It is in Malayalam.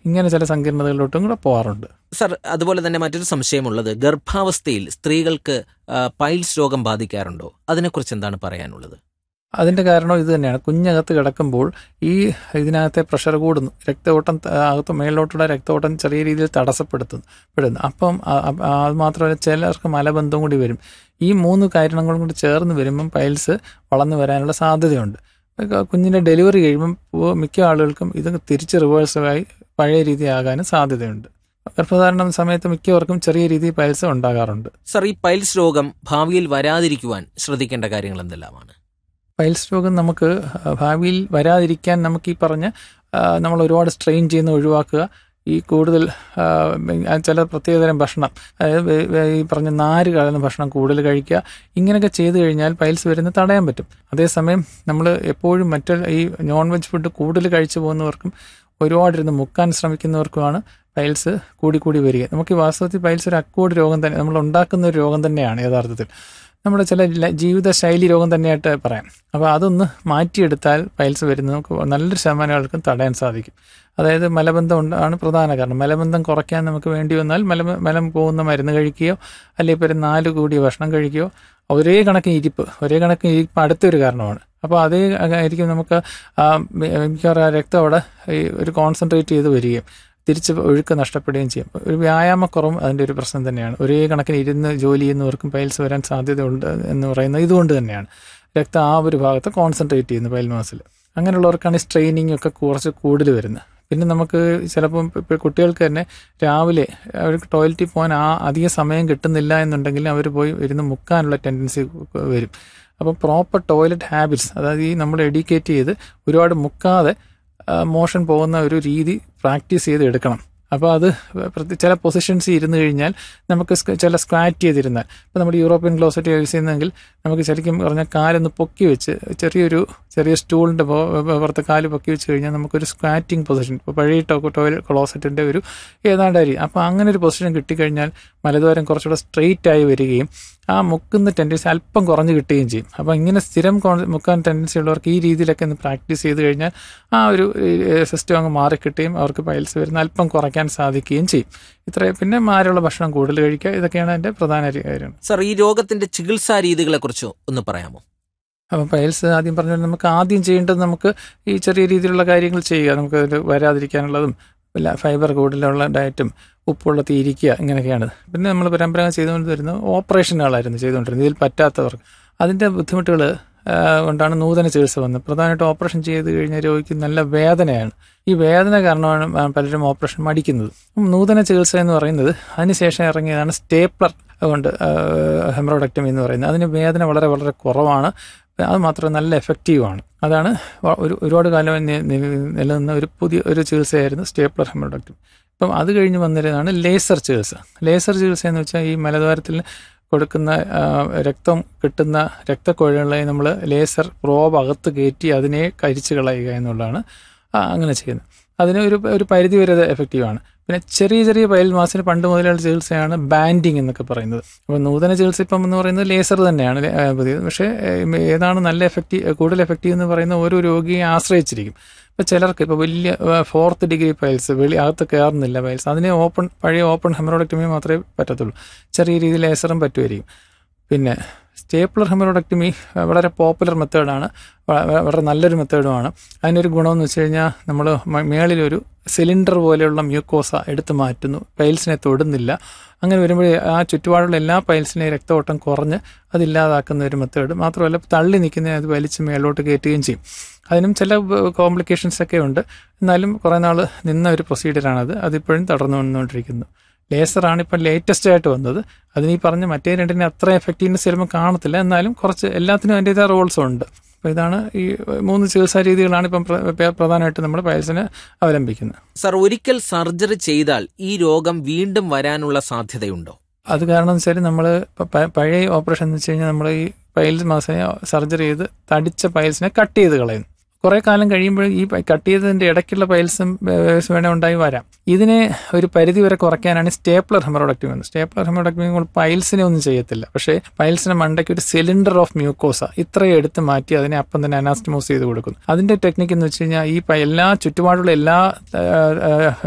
ഇങ്ങനെ ചില സങ്കീർണതകളിലോട്ടും കൂടെ പോകാറുണ്ട് സർ അതുപോലെ തന്നെ മറ്റൊരു സംശയമുള്ളത് ഗർഭാവസ്ഥയിൽ സ്ത്രീകൾക്ക് ആ, പൈൽസ് രോഗം ബാധിക്കാറുണ്ടോ അതിനെക്കുറിച്ച് എന്താണ് പറയാനുള്ളത് അതിന്റെ കാരണം ഇത് തന്നെയാണ് കുഞ്ഞകത്ത് കിടക്കുമ്പോൾ ഈ ഇതിനകത്തെ പ്രഷർ കൂടുന്നു രക്തഓട്ടം ത- അകത്ത് മേളിലോട്ടുള്ള രക്തഓട്ടം ചെറിയ രീതിയിൽ തടസ്സപ്പെടുത്തുന്നു പെടുന്നു അപ്പം അ- അ- അത് മാത്രമല്ല ചിലർക്ക് മലബന്ധം കൂടി വരും ഈ മൂന്ന് കാരണങ്ങളും കൂടി ചേർന്ന് വരുമ്പം പൈൽസ് വളർന്നു വരാനുള്ള സാധ്യതയുണ്ട് ഇപ്പൊ കുഞ്ഞിന്റെ ഡെലിവറി കഴിയുമ്പം പോ- മിക്ക ആളുകൾക്കും ഇത് തിരിച്ച് റിവേഴ്സായി പഴയ രീതിയാകാനും സാധ്യതയുണ്ട് ഗർഭധാരണം സമയത്ത് മിക്കവർക്കും ചെറിയ രീതിയിൽ പൈൽസ് ഉണ്ടാകാറുണ്ട് സർ ഈ പൈൽസ് രോഗം ഭാവിയിൽ വരാതിരിക്കുവാൻ ശ്രദ്ധിക്കേണ്ട കാര്യങ്ങൾ എന്തെല്ലാമാണ് പൈൽസ് രോഗം നമുക്ക് ഭാവിയിൽ വരാതിരിക്കാൻ നമുക്ക് ഈ പറഞ്ഞ ആ, നമ്മൾ ഒരുപാട് സ്ട്രെയിൻ ചെയ്യുന്ന ഒഴിവാക്കുക ഈ കൂടുതൽ ആ, ചില പ്രത്യേകതരം ഭക്ഷണം അതായത് വേ- വേ- ഈ പറഞ്ഞ നാര് കലർന്ന ഭക്ഷണം കൂടുതൽ കഴിക്കുക ഇങ്ങനെയൊക്കെ ചെയ്തു കഴിഞ്ഞാൽ പൈൽസ് വരുന്നത് തടയാൻ പറ്റും അതേസമയം നമ്മൾ എപ്പോഴും മറ്റു ഈ നോൺ വെജ് ഫുഡ് കൂടുതൽ കഴിച്ചു പോകുന്നവർക്കും ഒരുപാടിരുന്ന് മുക്കാൻ ശ്രമിക്കുന്നവർക്കുമാണ് പൈൽസ് കൂടി കൂടി വരിക നമുക്ക് ഈ വാസ്തവത്തിൽ പൈൽസ് ഒരു അക്കോഡ് രോഗം തന്നെ നമ്മൾ ഉണ്ടാക്കുന്ന ഒരു രോഗം തന്നെയാണ് യഥാർത്ഥത്തിൽ നമ്മുടെ ചില ല- ജീവിതശൈലി രോഗം തന്നെയായിട്ട് പറയാം അപ്പോൾ അതൊന്ന് മാറ്റിയെടുത്താൽ പൈൽസ് വരുന്നത് നമുക്ക് നല്ലൊരു ശതമാനം ആൾക്കും തടയാൻ സാധിക്കും അതായത് മലബന്ധം ഉണ്ട് ആണ് പ്രധാന കാരണം മലബന്ധം കുറയ്ക്കാൻ നമുക്ക് വേണ്ടി വന്നാൽ മല മലം പോകുന്ന മരുന്ന് കഴിക്കുകയോ അല്ലെങ്കിൽ ഇപ്പോൾ ഒരു നാല് കൂടിയ ഭക്ഷണം കഴിക്കുകയോ ഒരേ കണക്കിന് ഇരിപ്പ് ഒരേ കണക്കിന് ഇരിപ്പ് അടുത്തൊരു കാരണമാണ് അപ്പോൾ അതേ ആയിരിക്കും നമുക്ക് ആ മി- മിക്കവാറും ആ രക്തം അവിടെ ഈ ഒരു കോൺസെൻട്രേറ്റ് ചെയ്ത് വരികയും തിരിച്ച് ഒഴുക്ക് നഷ്ടപ്പെടുകയും ചെയ്യും ഒരു വ്യായാമക്കുറവും അതിൻ്റെ ഒരു പ്രശ്നം തന്നെയാണ് ഒരേ കണക്കിന് ഇരുന്ന് ജോലി ചെയ്യുന്നവർക്കും പൈൽസ് വരാൻ സാധ്യതയുണ്ട് എന്ന് പറയുന്നത് ഇതുകൊണ്ട് തന്നെയാണ് രക്തം ആ ഒരു ഭാഗത്ത് കോൺസെൻട്രേറ്റ് ചെയ്യുന്നു പൈൽ മാസിൽ അങ്ങനെയുള്ളവർക്കാണ് ഈ സ്ട്രെയിനിങ് ഒക്കെ കുറച്ച് കൂടുതൽ വരുന്നത് പിന്നെ നമുക്ക് ചിലപ്പം ഇപ്പോൾ കുട്ടികൾക്ക് തന്നെ രാവിലെ അവർക്ക് ടോയ്ലറ്റിൽ പോകാൻ ആ അധിക സമയം കിട്ടുന്നില്ല എന്നുണ്ടെങ്കിൽ അവർ പോയി ഇരുന്ന് മുക്കാനുള്ള ടെൻഡൻസി വരും അപ്പോൾ പ്രോപ്പർ ടോയ്ലറ്റ് ഹാബിറ്റ്സ് അതായത് ഈ നമ്മൾ എഡ്യൂക്കേറ്റ് ചെയ്ത് ഒരുപാട് മുക്കാതെ മോഷൻ പോകുന്ന ഒരു രീതി പ്രാക്ടീസ് ചെയ്ത് എടുക്കണം അപ്പോൾ അത് പ്രത്യേക ചില പൊസിഷൻസ് ഇരുന്ന് കഴിഞ്ഞാൽ നമുക്ക് സ്ക- ചില സ്ക്വാറ്റ് ചെയ്തിരുന്നാൽ ഇപ്പോൾ നമ്മൾ യൂറോപ്യൻ ക്ലോസറ്റ് യൂസ് ചെയ്യുന്നതെങ്കിൽ നമുക്ക് ശരിക്കും പറഞ്ഞാൽ കാലൊന്ന് പൊക്കി വെച്ച് ചെറിയൊരു ചെറിയ സ്റ്റൂളിൻ്റെ പുറത്ത് കാല് പൊക്കി വെച്ച് കഴിഞ്ഞാൽ നമുക്കൊരു സ്ക്വാറ്റിംഗ് പൊസിഷൻ ഇപ്പോൾ പഴയ ടോ ടോയ്ലറ്റ് ക്ലോസറ്റിൻ്റെ ഒരു ഏതാണ്ടായിരിക്കും അപ്പോൾ അങ്ങനെ ഒരു പൊസിഷൻ കിട്ടിക്കഴിഞ്ഞാൽ മലദ്വാരം കുറച്ചുകൂടെ സ്ട്രെയിറ്റ് ആയി വരികയും ആ മുക്കുന്ന ടെൻഡൻസി അല്പം കുറഞ്ഞ് കിട്ടുകയും ചെയ്യും അപ്പോൾ ഇങ്ങനെ സ്ഥിരം കോൺ- മുക്കാൻ ടെൻഡൻസി ഉള്ളവർക്ക് ഈ രീതിയിലൊക്കെ ഒന്ന് പ്രാക്ടീസ് ചെയ്ത് കഴിഞ്ഞാൽ ആ ഒരു സിസ്റ്റം അങ്ങ് മാറിക്കിട്ടുകയും അവർക്ക് പൈൽസ് വരുന്ന അല്പം കുറയ്ക്കാൻ സാധിക്കുകയും ചെയ്യും ഇത്രയും പിന്നെ മാരുള്ള ഭക്ഷണം കൂടുതൽ കഴിക്കുക ഇതൊക്കെയാണ് എൻ്റെ പ്രധാന ഒരു കാര്യം സർ ഈ രോഗത്തിന്റെ ചികിത്സാ രീതികളെക്കുറിച്ച് ഒന്ന് പറയാമോ അപ്പോൾ പൈൽസ് ആദ്യം പറഞ്ഞ പോലെ നമുക്ക് ആദ്യം ചെയ്യേണ്ടത് നമുക്ക് ഈ ചെറിയ രീതിയിലുള്ള കാര്യങ്ങൾ ചെയ്യുക നമുക്ക് അതിൽ വരാതിരിക്കാനുള്ളതും പിന്നെ ഫൈബർ കൂടുതലുള്ള ഡയറ്റും ഉപ്പുള്ള തീരിക്കുക ഇങ്ങനെയൊക്കെയാണ് പിന്നെ നമ്മൾ പരമ്പരാഗതം ചെയ്തുകൊണ്ട് വരുന്നത് ഓപ്പറേഷനുകളായിരുന്നു ചെയ്തുകൊണ്ടിരുന്നത് ഇതിൽ പറ്റാത്തവർക്ക് അതിൻ്റെ ബുദ്ധിമുട്ടുകൾ കൊണ്ടാണ് നൂതന ചികിത്സ വന്നത് പ്രധാനമായിട്ടും ഓപ്പറേഷൻ ചെയ്ത് കഴിഞ്ഞാൽ രോഗിക്ക് നല്ല വേദനയാണ് ഈ വേദന കാരണമാണ് ആ പലരും ഓപ്പറേഷൻ മടിക്കുന്നത് അപ്പം നൂതന ചികിത്സ എന്ന് പറയുന്നത് അതിനുശേഷം ഇറങ്ങിയതാണ് സ്റ്റേപ്ലർ കൊണ്ട് ഹെമറോഡക്ടമി എന്ന് പറയുന്നത് അതിന് വേദന വളരെ വളരെ കുറവാണ് അത് മാത്രം നല്ല എഫക്റ്റീവാണ് അതാണ് വ- ഒരു ഒരുപാട് കാലം നി- നി- നിലനിന്ന ഒരു പുതിയ ഒരു ചികിത്സയായിരുന്നു സ്റ്റേപ്ലർ ഹെമറോഡക്ടമി ഇപ്പം അത് കഴിഞ്ഞ് വന്നിരുന്നതാണ് ലേസർ ചികിത്സ ലേസർ ചികിത്സ എന്ന് വെച്ചാൽ ഈ മലദ്വാരത്തിൽ കൊടുക്കുന്ന ആ, രക്തം കിട്ടുന്ന രക്തക്കുഴലുകളെ നമ്മൾ ലേസർ പ്രോബ് അകത്ത് കയറ്റി അതിനെ കരിച്ച് കളയുക എന്നുള്ളതാണ് ആ, അങ്ങനെ ചെയ്യുന്നത് അതിന് ഒരു ഒരു പരിധി വരെ എഫക്റ്റീവാണ് പിന്നെ ചെറിയ ചെറിയ പയൽ മാസിന് പണ്ട് മുതലുള്ള ചികിത്സയാണ് ബാൻഡിങ് എന്നൊക്കെ പറയുന്നത് അപ്പോൾ നൂതന ചികിത്സ ഇപ്പം എന്ന് പറയുന്നത് ലേസർ തന്നെയാണ് ലേ- ആ, പുതിയത് പക്ഷേ ഏ, ഏതാണ് നല്ല എഫക്റ്റീവ് കൂടുതൽ എഫക്റ്റീവ് എന്ന് പറയുന്ന ഓരോ രോഗിയെ ആശ്രയിച്ചിരിക്കും ഇപ്പോൾ ചിലർക്ക് ഇപ്പോൾ വലിയ ഫോർത്ത് ഡിഗ്രി പൈൽസ് വെളി അകത്ത് കയറുന്നില്ല പൈൽസ് അതിനെ ഓപ്പൺ പഴയ ഓപ്പൺ ഹെമറോഡക്ടമി മാത്രമേ പറ്റത്തുള്ളൂ ചെറിയ രീതിയിൽ ലേസറും പറ്റുമായിരിക്കും പിന്നെ സ്റ്റേപ്ലർ ഹെമറോഡക്ടമി വളരെ പോപ്പുലർ മെത്തേഡാണ് വളരെ നല്ലൊരു മെത്തേഡുമാണ് അതിനൊരു ഗുണമെന്ന് വെച്ച് കഴിഞ്ഞാൽ നമ്മൾ മേളിലൊരു സിലിണ്ടർ പോലെയുള്ള മ്യൂക്കോസ എടുത്തു മാറ്റുന്നു പൈൽസിനെ തൊടുന്നില്ല അങ്ങനെ വരുമ്പോൾ ആ ചുറ്റുപാടുള്ള എല്ലാ പൈൽസിനെയും രക്തഓട്ടം കുറഞ്ഞ് അതില്ലാതാക്കുന്ന ഒരു മെത്തേഡ് മാത്രമല്ല തള്ളി നിൽക്കുന്നതിനെ അത് വലിച്ച് മേലോട്ട് കയറ്റുകയും ചെയ്യും അതിനും ചില കോംപ്ലിക്കേഷൻസ് ഒക്കെ ഉണ്ട് എന്നാലും കുറേ നാൾ നിന്ന ഒരു പ്രൊസീജിയറാണത് അതിപ്പോഴും തുടർന്നു വന്നുകൊണ്ടിരിക്കുന്നു ലേസറാണ് ഇപ്പം ലേറ്റസ്റ്റ് ആയിട്ട് വന്നത് അതിന് ഈ പറഞ്ഞ മറ്റേ രണ്ടിനെ അത്ര എഫക്റ്റീവ്നെസ് ചിലപ്പോൾ കാണത്തില്ല എന്നാലും കുറച്ച് എല്ലാത്തിനും അതിൻ്റെതായ റോൾസും ഉണ്ട് അപ്പോൾ ഇതാണ് ഈ മൂന്ന് ചികിത്സാ രീതികളാണ് ഇപ്പം പ്ര- പ്രധാനമായിട്ട് നമ്മൾ പയൽസിന് അവലംബിക്കുന്നത് സർ ഒരിക്കൽ സർജറി ചെയ്താൽ ഈ രോഗം വീണ്ടും വരാനുള്ള സാധ്യതയുണ്ടോ അത് കാരണം എന്ന് വെച്ചാൽ നമ്മൾ പഴയ ഓപ്പറേഷൻ എന്ന് വെച്ച് കഴിഞ്ഞാൽ നമ്മൾ ഈ പൈൽസ് മാസിനെ സർജറി ചെയ്ത് തടിച്ച പൈൽസിനെ കട്ട് ചെയ്ത് കളയുന്നു കുറെ കാലം കഴിയുമ്പോൾ ഈ കട്ട് ചെയ്തതിന്റെ ഇടയ്ക്കുള്ള പൈൽസും വേവ്സും വേണേൽ ഉണ്ടായി വരാം ഇതിനെ ഒരു പരിധി വരെ കുറയ്ക്കാനാണ് സ്റ്റേപ്ലർ ഹെമറോഡക്ടമി എന്ന് സ്റ്റേപ്ലർ ഹെമറോഡക്ടമി പൈൽസിനെ ഒന്നും ചെയ്യത്തില്ല പക്ഷേ പൈൽസിന് മണ്ടയ്ക്ക് ഒരു സിലിണ്ടർ ഓഫ് മ്യൂക്കോസ ഇത്രയും എടുത്ത് മാറ്റി അതിനെ അപ്പം തന്നെ അനാസ്റ്റമോസ് ചെയ്ത് കൊടുക്കുന്നു അതിന്റെ ടെക്നിക്ക് എന്ന് വെച്ച് കഴിഞ്ഞാൽ ഈ പ- എല്ലാ ചുറ്റുപാടുള്ള എല്ലാ